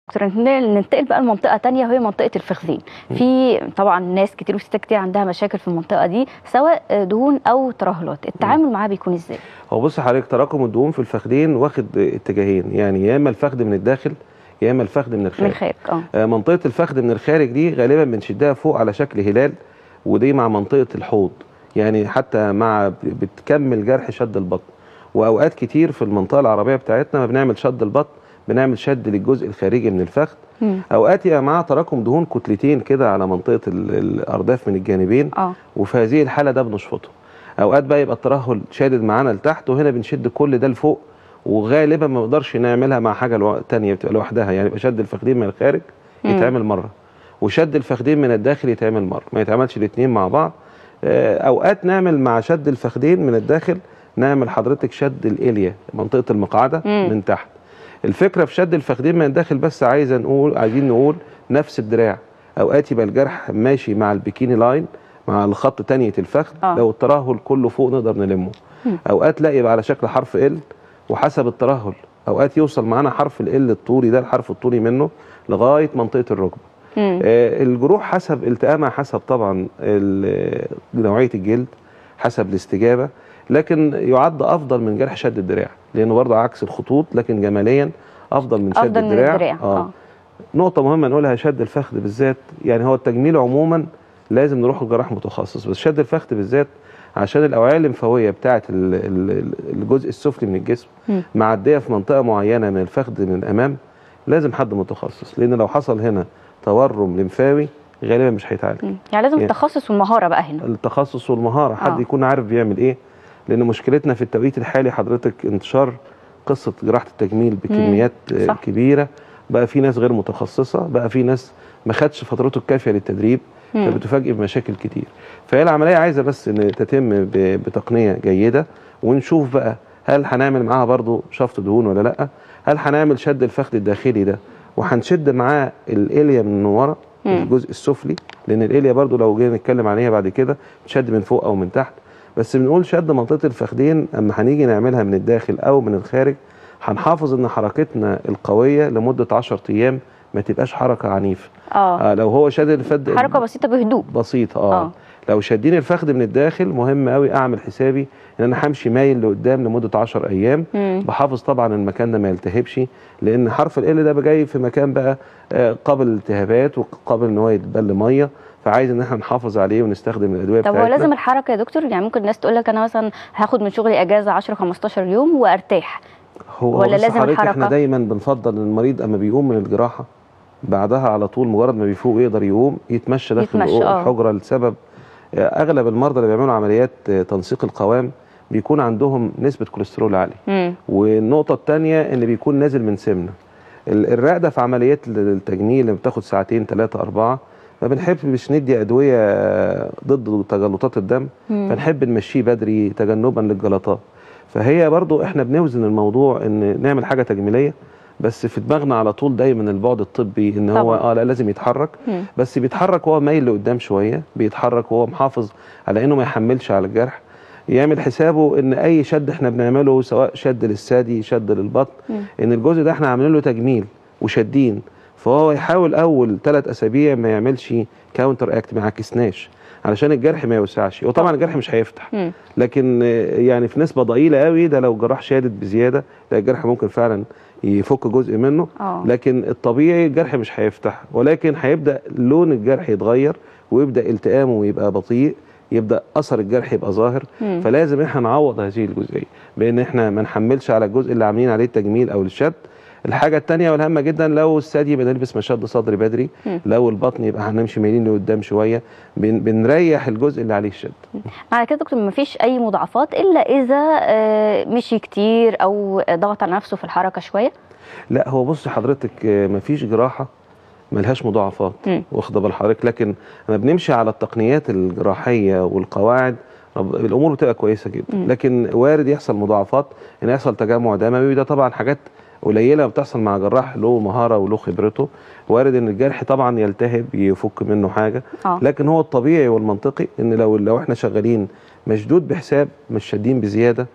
ننتقل بقى لمنطقه تانية وهي منطقه الفخذين في طبعا ناس كتير وستات كتير عندها مشاكل في المنطقه دي سواء دهون او ترهلات التعامل معاها بيكون ازاي هو بص حضرتك تراكم الدهون في الفخذين واخد اتجاهين يعني يا اما الفخذ من الداخل يا اما الفخذ من من الخارج الخارج اه آه، منطقه الفخذ من الخارج دي غالبا بنشدها فوق على شكل هلال ودي مع منطقه الحوض يعني حتى مع بتكمل جرح شد البطن واوقات كتير في المنطقه العربيه بتاعتنا ما بنعمل شد البطن بنعمل شد للجزء الخارجي من الفخذ مم. اوقات يبقى معاه تراكم دهون كتلتين كده على منطقه ال- الارداف من الجانبين اه وفي هذه الحاله ده بنشفطه اوقات بقى يبقى الترهل شادد معانا لتحت وهنا بنشد كل ده لفوق وغالبا ما نقدرش نعملها مع حاجه لو... تانية بتبقى لوحدها يعني يبقى شد الفخذين من الخارج مم. يتعمل مره وشد الفخذين من الداخل يتعمل مره ما يتعملش الاثنين مع بعض آه، اوقات نعمل مع شد الفخذين من الداخل نعمل حضرتك شد الاليا منطقه المقعده مم. من تحت الفكره في شد الفخذين من الداخل بس عايزه نقول عايزين نقول نفس الدراع اوقات يبقى الجرح ماشي مع البيكيني لاين مع الخط تانية الفخذ آه. لو الترهل كله فوق نقدر نلمه مم. اوقات لا يبقى على شكل حرف ال وحسب الترهل اوقات يوصل معانا حرف ال الطولي ده الحرف الطولي منه لغايه منطقه الركبه مم. آه، الجروح حسب التئامها حسب طبعا ال- نوعيه الجلد حسب الاستجابه لكن يعد افضل من جرح شد الدراع لانه برضه عكس الخطوط لكن جماليا افضل من شد افضل من الدراع, الدراع اه نقطه مهمه نقولها شد الفخذ بالذات يعني هو التجميل عموما لازم نروح لجراح متخصص بس شد الفخذ بالذات عشان الاوعيه الليمفاويه بتاعه ال- ال- الجزء السفلي من الجسم مم. معديه في منطقه معينه من الفخذ من الامام لازم حد متخصص لان لو حصل هنا تورم ليمفاوي غالبا مش هيتعالج مم. يعني لازم يعني- التخصص والمهاره بقى هنا التخصص والمهاره حد آه. يكون عارف بيعمل ايه لان مشكلتنا في التوقيت الحالي حضرتك انتشار قصه جراحه التجميل بكميات آه، صح. كبيره بقى في ناس غير متخصصه بقى في ناس ما خدش فترته الكافيه للتدريب مم. فبتفاجئ بمشاكل كتير فهي العمليه عايزه بس ان تتم ب- بتقنيه جيده ونشوف بقى هل هنعمل معاها برضو شفط دهون ولا لا هل هنعمل شد الفخذ الداخلي ده وهنشد معاه الاليا من ورا مم. الجزء السفلي لان الاليا برضو لو جينا نتكلم عليها بعد كده تشد من فوق او من تحت بس بنقول شد منطقه الفخذين اما هنيجي نعملها من الداخل او من الخارج هنحافظ ان حركتنا القويه لمده 10 ايام ما تبقاش حركه عنيفه اه آه لو هو شد الفخذ حركه بسيطه بهدوء بسيطه اه, آه. آه. لو شادين الفخذ من الداخل مهم قوي اعمل حسابي ان انا همشي مايل لقدام لمده 10 ايام مم. بحافظ طبعا المكان ده ما يلتهبش لان حرف ال ده بقى جاي في مكان بقى آه، قابل للالتهابات وقابل ان هو يتبل ميه فعايز ان احنا نحافظ عليه ونستخدم الادويه طب هو بتاعتنا لازم الحركه يا دكتور يعني ممكن الناس تقول لك انا مثلا هاخد من شغلي اجازه 10 15 يوم وارتاح هو ولا بص لازم حضرتك الحركة؟ احنا دايما بنفضل ان المريض اما بيقوم من الجراحه بعدها على طول مجرد ما بيفوق ويقدر يقوم يتمشى داخل يتمشى، آه. الحجره لسبب آه، اغلب المرضى اللي بيعملوا عمليات آه، تنسيق القوام بيكون عندهم نسبه كوليسترول عاليه مم. والنقطه الثانيه ان بيكون نازل من سمنه ال- الرقده في عمليات التجميل اللي بتاخد ساعتين ثلاثه اربعه ما بنحبش ندي ادويه آه، ضد تجلطات الدم مم. فنحب نمشيه بدري تجنبا للجلطات فهي برضو احنا بنوزن الموضوع ان نعمل حاجه تجميليه بس في دماغنا على طول دايما البعد الطبي ان هو طبعاً. اه لا لازم يتحرك مم. بس بيتحرك وهو مايل لقدام شويه بيتحرك وهو محافظ على انه ما يحملش على الجرح يعمل حسابه ان اي شد احنا بنعمله سواء شد للثدي شد للبطن مم. ان الجزء ده احنا عاملين له تجميل وشادين فهو يحاول اول ثلاث اسابيع ما يعملش كاونتر اكت ما يعكسناش علشان الجرح ما يوسعش وطبعا الجرح مش هيفتح مم. لكن آه، يعني في نسبه ضئيله قوي ده لو جراح شادد بزياده لا الجرح ممكن فعلا يفك جزء منه اه لكن الطبيعي الجرح مش هيفتح ولكن هيبدا لون الجرح يتغير ويبدا التئامه ويبقى بطيء يبدا اثر الجرح يبقى ظاهر مم. فلازم احنا نعوض هذه الجزئيه بان احنا ما نحملش على الجزء اللي عاملين عليه التجميل او الشد الحاجه الثانيه والهامه جدا لو الثدي يبقى نلبس مشد صدري بدري مم. لو البطن يبقى هنمشي مايلين لقدام شويه بن بنريح الجزء اللي عليه الشد معنى كده يا دكتور مفيش اي مضاعفات الا اذا آه، مشي كتير او ضغط على نفسه في الحركه شويه لا هو بص حضرتك آه، مفيش جراحه ملهاش مضاعفات مم. واخده بال حضرتك لكن لما بنمشي على التقنيات الجراحيه والقواعد رب- الامور بتبقى كويسه جدا مم. لكن وارد يحصل مضاعفات ان يحصل تجمع دموي وده طبعا حاجات قليله بتحصل مع جراح له مهاره وله خبرته وارد ان الجرح طبعا يلتهب يفك منه حاجه اه لكن هو الطبيعي والمنطقي ان لو لو احنا شغالين مشدود بحساب مش شادين بزياده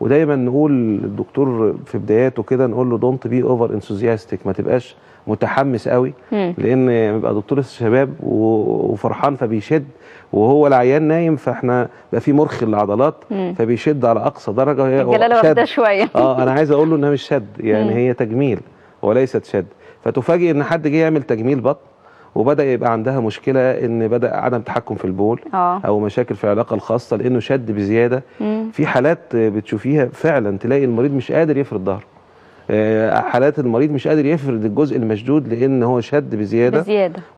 ودايما نقول الدكتور في بداياته كده نقول له دونت بي اوفر انثوزياستيك ما تبقاش متحمس قوي مم. لان بيبقى دكتور الشباب و- وفرحان فبيشد وهو العيان نايم فاحنا بقى في مرخي للعضلات مم. فبيشد على اقصى درجه وهي الجلاله شد. واخده شويه اه انا عايز اقول له انها مش شد يعني مم. هي تجميل وليست شد فتفاجئ ان حد جه يعمل تجميل بطن وبدا يبقى عندها مشكله ان بدا عدم تحكم في البول اه او مشاكل في العلاقه الخاصه لانه شد بزياده مم. في حالات بتشوفيها فعلا تلاقي المريض مش قادر يفرد ظهره آه، حالات المريض مش قادر يفرد الجزء المشدود لان هو شد بزياده بزياده